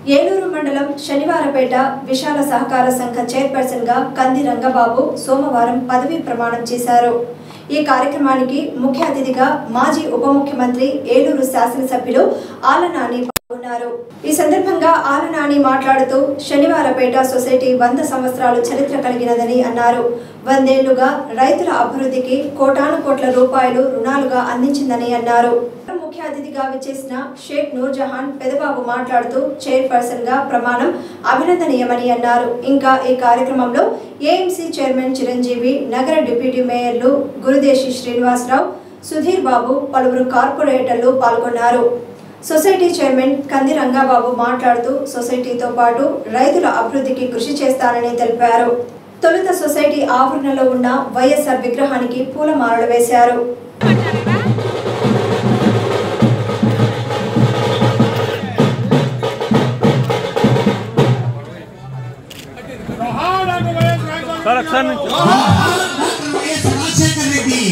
ఏలూరు మండలం శనివారపేట విశాల సహకార సంఘ చైర్పర్సన్ గా కంది రంగబాబు సోమవారం పదవీ ప్రమాణం చేశారు ఈ కార్యక్రమానికి ముఖ్య అతిథిగా మాజీ ఉప ముఖ్యమంత్రి ఏలూరు శాసనసభ్యులు ఆలనాని పాల్గొన్నారు ఈ సందర్భంగా ఆలనాని మాట్లాడుతూ శనివారపేట సొసైటీ వంద సంవత్సరాలు చరిత్ర కలిగినదని అన్నారు వందేళ్లుగా రైతుల అభివృద్ధికి కోటాను కోట్ల రూపాయలు రుణాలుగా అందించిందని అన్నారు ముఖ్య అతిథిగా విచ్చేసిన షేక్ నూర్జహాన్ పెదబాబు మాట్లాడుతూ చైర్పర్సన్ గా ప్రమాణం అభినందనీయమని అన్నారు ఇంకా ఈ కార్యక్రమంలో ఏఎంసీ చైర్మన్ చిరంజీవి నగర డిప్యూటీ మేయర్లు గురుదేశి శ్రీనివాసరావు సుధీర్ బాబు పలువురు కార్పొరేటర్లు పాల్గొన్నారు సొసైటీ చైర్మన్ కంది రంగాబాబు మాట్లాడుతూ సొసైటీతో పాటు రైతుల అభివృద్ధికి కృషి చేస్తానని తెలిపారు తొలుత సొసైటీ ఆవరణలో ఉన్న వైఎస్ఆర్ విగ్రహానికి పూలమాలలు వేశారు సార్ ఒకసారి నుంచి డాక్టర్ వైఎస్ రాజశేఖర్ రెడ్డి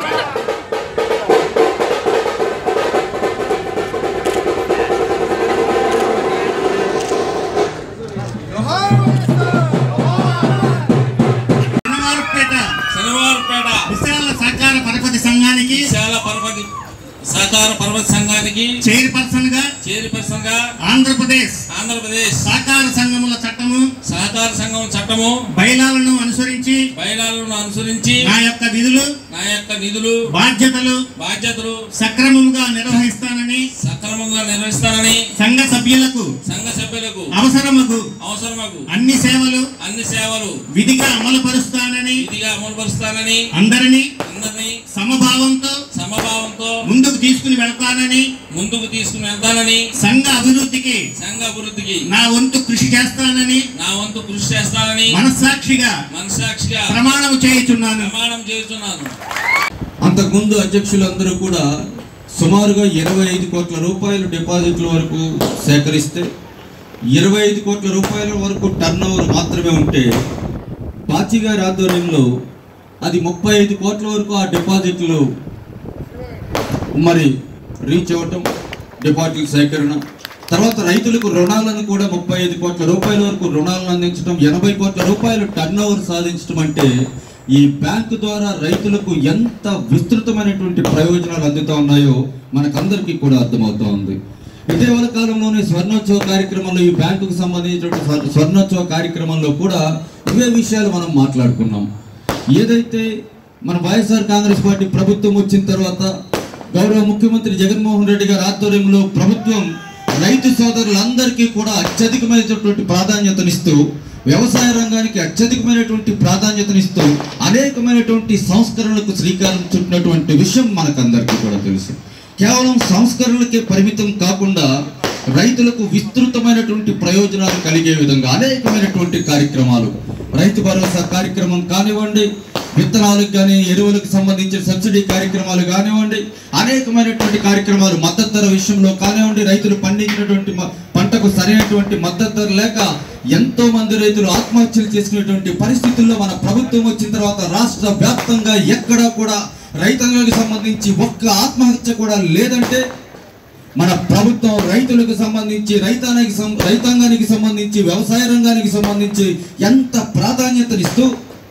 శనివారపేట శనివారపేట విశాల సహకార పరపతి సంఘానికి విశాల పర్వతి సహకార పర్వత సంఘానికి చైర్పర్సన్ గా చైర్పర్సన్ గా ఆంధ్రప్రదేశ్ ఆంధ్రప్రదేశ్ సహకార సంఘముల చట్టము సహకార సంఘం చట్టము బైలాలను అనుసరించి బయలాలను అనుసరించి నా యొక్క విధులు నా యొక్క నిధులు బాధ్యతలు బాధ్యతలు సక్రమముగా నిర్వహిస్తానని సక్రమంగా నిర్వహిస్తానని సంఘ సభ్యులకు సంఘ సభ్యులకు అవసరముకు అవసరమగు అన్ని సేవలు అన్ని సేవలు విధిగా అమలు పరుస్తానని విధిగా అమలుపరుస్తానని అందరినీ అందరినీ సమభావంతో సమభావంతో ముందుకు తీసుకుని వెళ్తానని ముందుకు తీసుకుని వెళ్తానని సంఘ అభివృద్ధికి సంఘ అభివృద్ధికి నా వంతు కృషి చేస్తానని నా వంతు కృషి చేస్తానని మనస్సాక్షిగా మనసాక్షిగా ప్రమాణం చేయుచున్నాను ప్రమాణం చేస్తున్నాను అంతకుముందు అధ్యక్షులందరూ కూడా సుమారుగా ఇరవై ఐదు కోట్ల రూపాయలు డిపాజిట్ల వరకు సేకరిస్తే ఇరవై ఐదు కోట్ల రూపాయల వరకు టర్న్ ఓవర్ మాత్రమే ఉంటే బాచి గారి ఆధ్వర్యంలో అది ముప్పై ఐదు కోట్ల వరకు ఆ డిపాజిట్లు మరి రీచ్ అవ్వటం డిపాజిట్ల సేకరణ తర్వాత రైతులకు రుణాలను కూడా ముప్పై ఐదు కోట్ల రూపాయల వరకు రుణాలను అందించడం ఎనభై కోట్ల రూపాయలు టర్న్ ఓవర్ సాధించడం అంటే ఈ బ్యాంకు ద్వారా రైతులకు ఎంత విస్తృతమైనటువంటి ప్రయోజనాలు అందుతా ఉన్నాయో మనకందరికీ కూడా అర్థమవుతా ఉంది ఇటీవల కాలంలోనే స్వర్ణోత్సవ కార్యక్రమంలో ఈ బ్యాంకుకు సంబంధించినటువంటి స్వర్- స్వర్ణోత్సవ కార్యక్రమంలో కూడా ఇవే విషయాలు మనం మాట్లాడుకున్నాం ఏదైతే మన వైఎస్ఆర్ కాంగ్రెస్ పార్టీ ప్రభుత్వం వచ్చిన తర్వాత గౌరవ ముఖ్యమంత్రి జగన్మోహన్ రెడ్డి గారి ఆధ్వర్యంలో ప్రభుత్వం రైతు సోదరులందరికీ కూడా అత్యధికమైనటువంటి ప్రాధాన్యతనిస్తూ వ్యవసాయ రంగానికి అత్యధికమైనటువంటి ప్రాధాన్యతనిస్తూ అనేకమైనటువంటి సంస్కరణలకు శ్రీకారం చుట్టినటువంటి విషయం మనకందరికీ కూడా తెలుసు కేవలం సంస్కరణలకే పరిమితం కాకుండా రైతులకు విస్తృతమైనటువంటి ప్రయోజనాలు కలిగే విధంగా అనేకమైనటువంటి కార్యక్రమాలు రైతు భరోసా కార్యక్రమం కానివ్వండి విత్తనాలకు కానీ ఎరువులకు సంబంధించిన సబ్సిడీ కార్యక్రమాలు కానివ్వండి అనేకమైనటువంటి కార్యక్రమాలు మద్దతు ధర విషయంలో కానివ్వండి రైతులు పండించినటువంటి మ- పంటకు సరైనటువంటి మద్దతు ధర లేక ఎంతో మంది రైతులు ఆత్మహత్యలు చేసుకునేటువంటి పరిస్థితుల్లో మన ప్రభుత్వం వచ్చిన తర్వాత రాష్ట్ర వ్యాప్తంగా ఎక్కడా కూడా రైతాంగానికి సంబంధించి ఒక్క ఆత్మహత్య కూడా లేదంటే మన ప్రభుత్వం రైతులకు సంబంధించి రైతానికి సం- రైతాంగానికి సంబంధించి వ్యవసాయ రంగానికి సంబంధించి ఎంత ప్రాధాన్యతనిస్తూ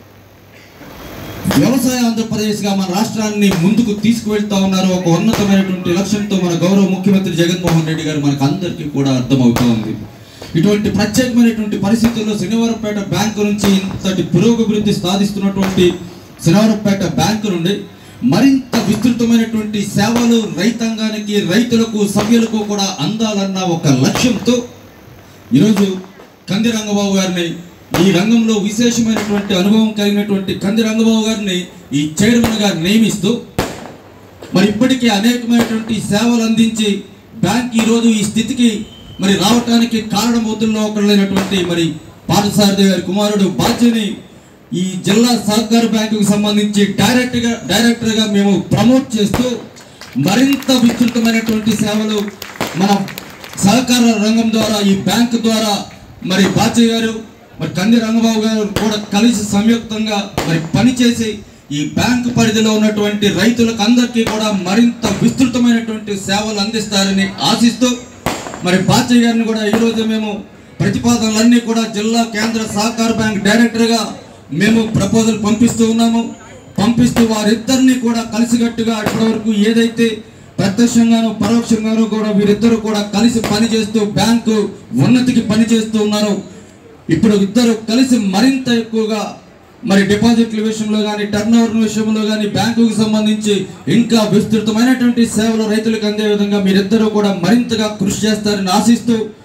వ్యవసాయ ఆంధ్రప్రదేశ్గా మన రాష్ట్రాన్ని ముందుకు తీసుకువెళ్తా ఉన్నారు ఒక ఉన్నతమైనటువంటి లక్ష్యంతో మన గౌరవ ముఖ్యమంత్రి జగన్మోహన్ రెడ్డి గారు మనకు అందరికీ కూడా అర్థమవుతా ఉంది ఇటువంటి ప్రత్యేకమైనటువంటి పరిస్థితుల్లో శనివారపేట బ్యాంకు నుంచి ఇంతటి పురోగభివృద్ధి సాధిస్తున్నటువంటి శనివారపేట బ్యాంకు నుండి మరింత విస్తృతమైనటువంటి సేవలు రైతాంగానికి రైతులకు సభ్యులకు కూడా అందాలన్న ఒక లక్ష్యంతో ఈరోజు కంది రంగబాబు గారిని ఈ రంగంలో విశేషమైనటువంటి అనుభవం కలిగినటువంటి కంది రంగబాబు గారిని ఈ చైర్మన్ గా నియమిస్తూ మరి ఇప్పటికీ అనేకమైనటువంటి సేవలు అందించి బ్యాంక్ ఈరోజు ఈ స్థితికి మరి రావటానికి కారణమవుతున్న ఒకళ్ళైనటువంటి మరి పార్థసారథి గారి కుమారుడు బాధ్యని ఈ జిల్లా సహకార బ్యాంకుకు సంబంధించి డైరెక్ట్గా డైరెక్టర్గా మేము ప్రమోట్ చేస్తూ మరింత విస్తృతమైనటువంటి సేవలు మన సహకార రంగం ద్వారా ఈ బ్యాంక్ ద్వారా మరి బాచయ్య గారు మరి కంది రంగబాబు గారు కూడా కలిసి సంయుక్తంగా మరి పనిచేసి ఈ బ్యాంకు పరిధిలో ఉన్నటువంటి రైతులకు అందరికీ కూడా మరింత విస్తృతమైనటువంటి సేవలు అందిస్తారని ఆశిస్తూ మరి బాచయ్య గారిని కూడా ఈరోజు మేము ప్రతిపాదనలన్నీ కూడా జిల్లా కేంద్ర సహకార బ్యాంక్ డైరెక్టర్గా మేము ప్రపోజల్ పంపిస్తూ ఉన్నాము పంపిస్తూ వారిద్దరిని కూడా కలిసికట్టుగా ఇప్పటివరకు ఏదైతే ప్రత్యక్షంగాను పరోక్షంగాను కూడా వీరిద్దరు కూడా కలిసి పనిచేస్తూ బ్యాంకు ఉన్నతికి పనిచేస్తూ ఉన్నారు ఇప్పుడు ఇద్దరు కలిసి మరింత ఎక్కువగా మరి డిపాజిట్ల విషయంలో కానీ టర్న్ ఓవర్ విషయంలో కానీ బ్యాంకుకు సంబంధించి ఇంకా విస్తృతమైనటువంటి సేవలు రైతులకు అందే విధంగా మీరిద్దరూ కూడా మరింతగా కృషి చేస్తారని ఆశిస్తూ